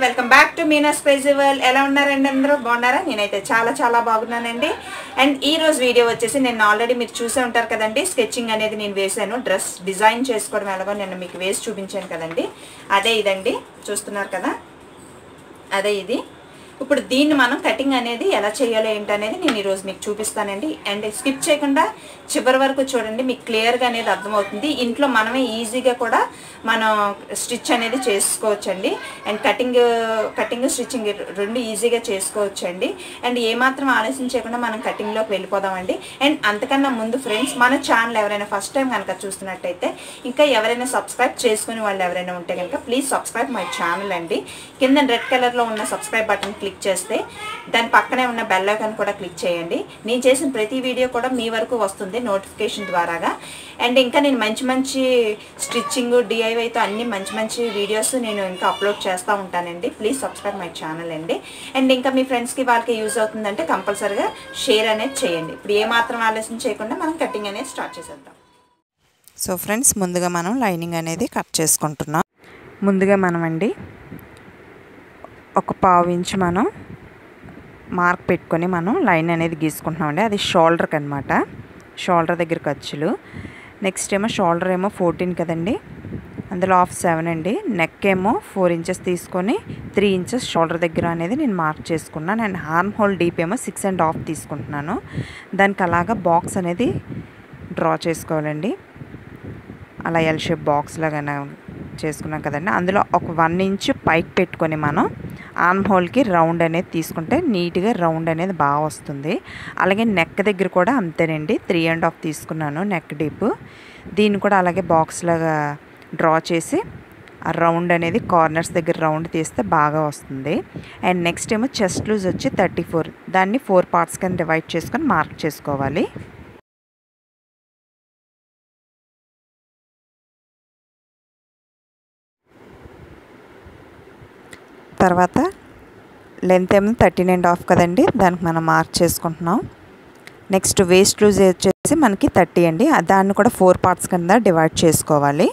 welcome back to Meena's crazy world ఎలా ఉన్నారండి అందరూ బాగున్నారా నేనైతే చాలా చాలా బాగున్నానండి అండ్ ఈ రోజు వీడియో వచ్చేసి నేను ఆల్రెడీ మీరు చూసే ఉంటారు కదండి స్కెచింగ్ అనేది నేను వేసాను డ్రెస్ డిజైన్ చేసుకోవడం ఎలాగో నేను మీకు వేసి చూపించాను కదండి అదే ఇదండి చూస్తున్నారు కదా అదే ఇది ఇప్పుడు దీన్ని మనం కటింగ్ అనేది ఎలా చేయాలో ఏంటనేది నేను ఈరోజు మీకు చూపిస్తానండి అండ్ స్కిప్ చేయకుండా చివరి వరకు చూడండి మీకు క్లియర్గా అనేది అర్థమవుతుంది ఇంట్లో మనమే ఈజీగా కూడా మనం స్టిచ్ అనేది చేసుకోవచ్చండి అండ్ కటింగ్ కటింగ్ స్టిచ్చింగ్ రెండు ఈజీగా చేసుకోవచ్చండి అండ్ ఏమాత్రం ఆలస్యం చేయకుండా మనం కటింగ్లోకి వెళ్ళిపోదామండి అండ్ అంతకన్నా ముందు ఫ్రెండ్స్ మన ఛానల్ ఎవరైనా ఫస్ట్ టైం కనుక చూస్తున్నట్టయితే ఇంకా ఎవరైనా సబ్స్క్రైబ్ చేసుకునే వాళ్ళు ఎవరైనా ఉంటే కనుక ప్లీజ్ సబ్స్క్రైబ్ మై ఛానల్ అండి కింద రెడ్ కలర్లో ఉన్న సబ్స్క్రైబ్ బటన్ క్లిక్ చేస్తే దాని పక్కనే ఉన్న బెల్ ఐకాన్ కూడా క్లిక్ చేయండి నేను చేసిన ప్రతి వీడియో కూడా మీ వరకు వస్తుంది నోటిఫికేషన్ ద్వారాగా అండ్ ఇంకా నేను మంచి మంచి స్టిచ్చింగ్ డిఐవైతో అన్ని మంచి మంచి వీడియోస్ నేను ఇంకా అప్లోడ్ చేస్తూ ఉంటానండి ప్లీజ్ సబ్స్క్రైబ్ మై ఛానల్ అండి అండ్ ఇంకా మీ ఫ్రెండ్స్కి వాళ్ళకి యూజ్ అవుతుందంటే కంపల్సరిగా షేర్ అనేది చేయండి ఇప్పుడు ఏమాత్రం ఆలస్యం చేయకుండా మనం కటింగ్ అనేది స్టార్ట్ చేసేద్దాం సో ఫ్రెండ్స్ ముందుగా మనం లైనింగ్ అనేది కట్ చేసుకుంటున్నాం ముందుగా మనం అండి ఒక పావు ఇంచు మనం మార్క్ పెట్టుకొని మనం లైన్ అనేది గీసుకుంటున్నామండి అది షోల్డర్కి అనమాట షోల్డర్ దగ్గర ఖర్చులు నెక్స్ట్ ఏమో షోల్డర్ ఏమో ఫోర్టీన్ కదండి అందులో హాఫ్ సెవెన్ అండి నెక్ ఏమో ఫోర్ ఇంచెస్ తీసుకొని త్రీ ఇంచెస్ షోల్డర్ దగ్గర అనేది నేను మార్క్ చేసుకున్నాను అండ్ హార్మ్ హోల్ డీప్ ఏమో సిక్స్ అండ్ హాఫ్ తీసుకుంటున్నాను దానికి అలాగా బాక్స్ అనేది డ్రా చేసుకోవాలండి అలా ఎల్ షేప్ బాక్స్ లాగా చేసుకున్నాం కదండి అందులో ఒక వన్ ఇంచ్ పైకి పెట్టుకొని మనం ఆర్మ్ హోల్కి రౌండ్ అనేది తీసుకుంటే నీట్గా రౌండ్ అనేది బాగా వస్తుంది అలాగే నెక్ దగ్గర కూడా అంతేనండి త్రీ అండ్ హాఫ్ తీసుకున్నాను నెక్ డీప్ దీన్ని కూడా అలాగే బాక్స్ లాగా డ్రా చేసి ఆ రౌండ్ అనేది కార్నర్స్ దగ్గర రౌండ్ తీస్తే బాగా వస్తుంది అండ్ నెక్స్ట్ ఏమో చెస్ట్ లూజ్ వచ్చి థర్టీ ఫోర్ దాన్ని ఫోర్ పార్ట్స్ కింద డివైడ్ చేసుకొని మార్క్ చేసుకోవాలి తర్వాత లెంత్ ఏమో థర్టీన్ అండ్ హాఫ్ కదండి దానికి మనం మార్క్ చేసుకుంటున్నాం నెక్స్ట్ వేస్ట్ లూజ్ వచ్చేసి మనకి థర్టీ అండి దాన్ని కూడా ఫోర్ పార్ట్స్ కింద డివైడ్ చేసుకోవాలి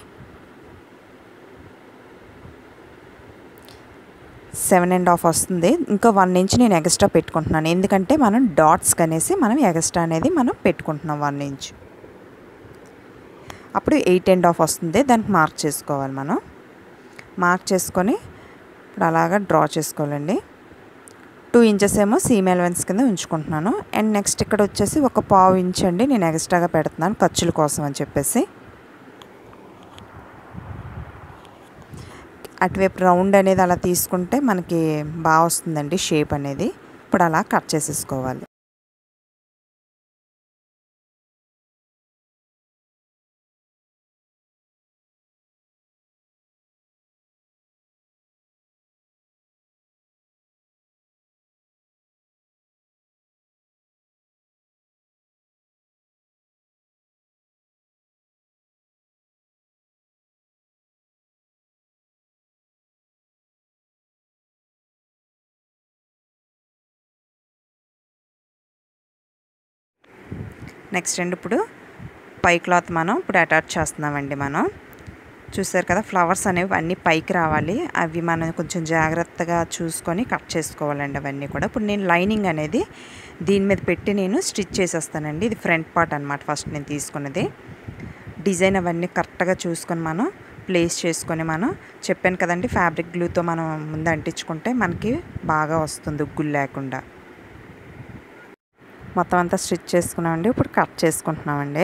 సెవెన్ అండ్ హాఫ్ వస్తుంది ఇంకా వన్ ఇంచ్ నేను ఎక్స్ట్రా పెట్టుకుంటున్నాను ఎందుకంటే మనం డాట్స్ కనేసి మనం ఎక్స్ట్రా అనేది మనం పెట్టుకుంటున్నాం వన్ ఇంచ్ అప్పుడు ఎయిట్ అండ్ హాఫ్ వస్తుంది దానికి మార్క్ చేసుకోవాలి మనం మార్క్ చేసుకొని ఇప్పుడు అలాగా డ్రా చేసుకోవాలండి టూ ఇంచెస్ ఏమో సీమ్ ఎలవెన్స్ కింద ఉంచుకుంటున్నాను అండ్ నెక్స్ట్ ఇక్కడ వచ్చేసి ఒక పావు ఇంచ్ అండి నేను ఎక్స్ట్రాగా పెడుతున్నాను ఖర్చుల కోసం అని చెప్పేసి అటువైపు రౌండ్ అనేది అలా తీసుకుంటే మనకి బాగా వస్తుందండి షేప్ అనేది ఇప్పుడు అలా కట్ చేసేసుకోవాలి నెక్స్ట్ అండి ఇప్పుడు పై క్లాత్ మనం ఇప్పుడు అటాచ్ చేస్తున్నామండి మనం చూసారు కదా ఫ్లవర్స్ అనేవి అన్నీ పైకి రావాలి అవి మనం కొంచెం జాగ్రత్తగా చూసుకొని కట్ చేసుకోవాలండి అవన్నీ కూడా ఇప్పుడు నేను లైనింగ్ అనేది దీని మీద పెట్టి నేను స్టిచ్ చేసేస్తానండి ఇది ఫ్రంట్ పార్ట్ అనమాట ఫస్ట్ నేను తీసుకున్నది డిజైన్ అవన్నీ కరెక్ట్గా చూసుకొని మనం ప్లేస్ చేసుకొని మనం చెప్పాను కదండి ఫ్యాబ్రిక్ గ్లూతో మనం ముందు అంటించుకుంటే మనకి బాగా వస్తుంది ఉగ్గులు లేకుండా మొత్తం అంతా స్టిచ్ చేసుకున్నామండి ఇప్పుడు కట్ చేసుకుంటున్నామండి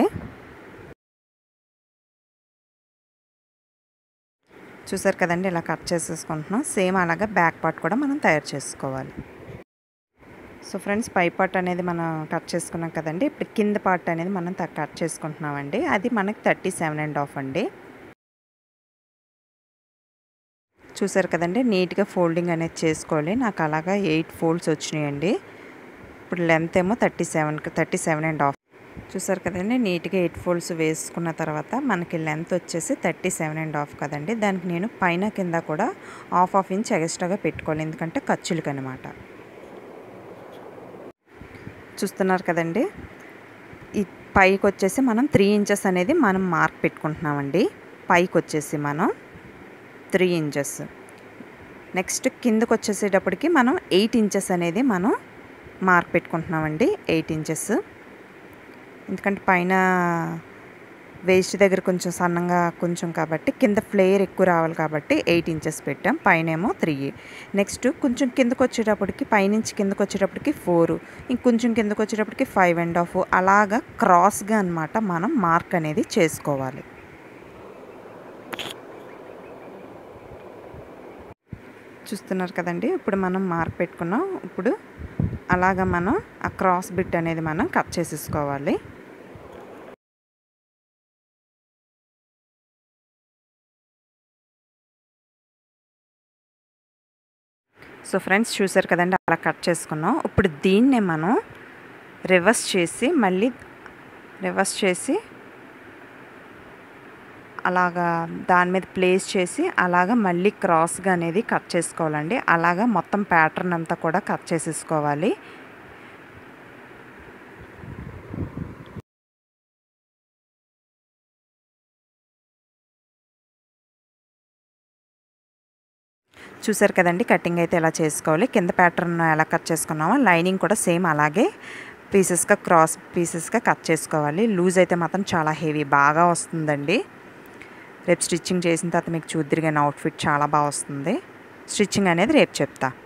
చూసారు కదండి ఇలా కట్ చేసేసుకుంటున్నాం సేమ్ అలాగా బ్యాక్ పార్ట్ కూడా మనం తయారు చేసుకోవాలి సో ఫ్రెండ్స్ పై పార్ట్ అనేది మనం కట్ చేసుకున్నాం కదండి ఇప్పుడు కింద పార్ట్ అనేది మనం కట్ చేసుకుంటున్నామండి అది మనకి థర్టీ సెవెన్ అండ్ హాఫ్ అండి చూసారు కదండి నీట్గా ఫోల్డింగ్ అనేది చేసుకోవాలి నాకు అలాగా ఎయిట్ ఫోల్డ్స్ వచ్చినాయండి ఇప్పుడు లెంత్ ఏమో thirty seven thirty seven and half చూసారు కదండి నీట్గా ఎయిట్ ఫోల్డ్స్ వేసుకున్న తర్వాత మనకి లెంత్ వచ్చేసి థర్టీ సెవెన్ అండ్ హాఫ్ కదండి దానికి నేను పైన కింద కూడా హాఫ్ హాఫ్ ఇంచ్ ఎక్స్ట్రాగా పెట్టుకోవాలి ఎందుకంటే ఖర్చులకి అనమాట చూస్తున్నారు కదండి ఈ పైకి వచ్చేసి మనం త్రీ ఇంచెస్ అనేది మనం మార్క్ పెట్టుకుంటున్నామండి పైకి వచ్చేసి మనం త్రీ ఇంచెస్ నెక్స్ట్ కిందకు వచ్చేసేటప్పటికి మనం ఎయిట్ ఇంచెస్ అనేది మనం మార్క్ పెట్టుకుంటున్నామండి ఎయిట్ ఇంచెస్ ఎందుకంటే పైన వేస్ట్ దగ్గర కొంచెం సన్నంగా కొంచెం కాబట్టి కింద ఫ్లేయర్ ఎక్కువ రావాలి కాబట్టి ఎయిట్ ఇంచెస్ పెట్టాం పైన ఏమో త్రీ నెక్స్ట్ కొంచెం కిందకు వచ్చేటప్పటికి పైనుంచి కిందకు వచ్చేటప్పటికి ఫోర్ ఇంకొంచెం కిందకు వచ్చేటప్పటికి ఫైవ్ అండ్ హాఫ్ అలాగా క్రాస్గా అనమాట మనం మార్క్ అనేది చేసుకోవాలి చూస్తున్నారు కదండి ఇప్పుడు మనం మార్క్ పెట్టుకున్నాం ఇప్పుడు అలాగా మనం ఆ క్రాస్ బిట్ అనేది మనం కట్ చేసేసుకోవాలి సో ఫ్రెండ్స్ చూసారు కదండి అలా కట్ చేసుకున్నాం ఇప్పుడు దీన్నే మనం రివర్స్ చేసి మళ్ళీ రివర్స్ చేసి అలాగా దాని మీద ప్లేస్ చేసి అలాగా మళ్ళీ క్రాస్గా అనేది కట్ చేసుకోవాలండి అలాగా మొత్తం ప్యాటర్న్ అంతా కూడా కట్ చేసేసుకోవాలి చూసారు కదండి కటింగ్ అయితే ఎలా చేసుకోవాలి కింద ప్యాటర్న్ ఎలా కట్ చేసుకున్నామో లైనింగ్ కూడా సేమ్ అలాగే పీసెస్గా క్రాస్ పీసెస్గా కట్ చేసుకోవాలి లూజ్ అయితే మాత్రం చాలా హెవీ బాగా వస్తుందండి రేపు స్టిచ్చింగ్ చేసిన తర్వాత మీకు చూద్దరు కానీ అవుట్ఫిట్ చాలా బాగా వస్తుంది స్టిచ్చింగ్ అనేది రేపు చెప్తా